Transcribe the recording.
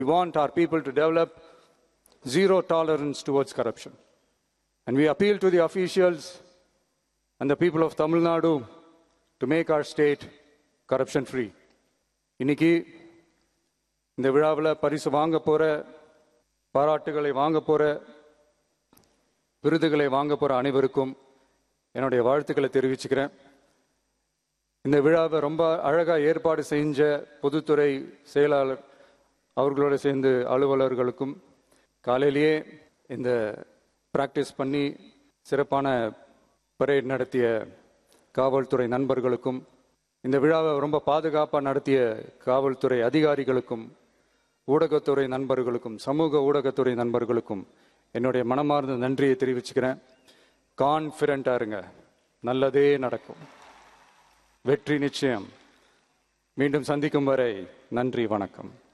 We want our people to develop zero tolerance towards corruption. And we appeal to the officials and the people of Tamil Nadu to make our state corruption free. இன்னைக்கு இந்த விழாவில் பரிசு வாங்க போற பாராட்டுகளை வாங்க போற விருதுகளை வாங்க போற அனைவருக்கும் என்னுடைய வாழ்த்துக்களை தெரிவிச்சுக்கிறேன் இந்த விழாவை ரொம்ப அழகா ஏற்பாடு செஞ்ச பொதுத்துறை செயலாளர் அவர்களோட சேர்ந்து அலுவலர்களுக்கும் காலையிலேயே இந்த பிராக்டிஸ் பண்ணி சிறப்பான பரேட் நடத்திய காவல்துறை நண்பர்களுக்கும் இந்த விழாவை ரொம்ப பாதுகாப்பாக நடத்திய காவல்துறை அதிகாரிகளுக்கும் ஊடகத்துறை நண்பர்களுக்கும் சமூக ஊடகத்துறை நண்பர்களுக்கும் என்னுடைய மனமார்ந்த நன்றியை தெரிவிச்சுக்கிறேன் கான்ஃபிடண்டா இருங்க நல்லதே நடக்கும் வெற்றி நிச்சயம் மீண்டும் சந்திக்கும் வரை நன்றி வணக்கம்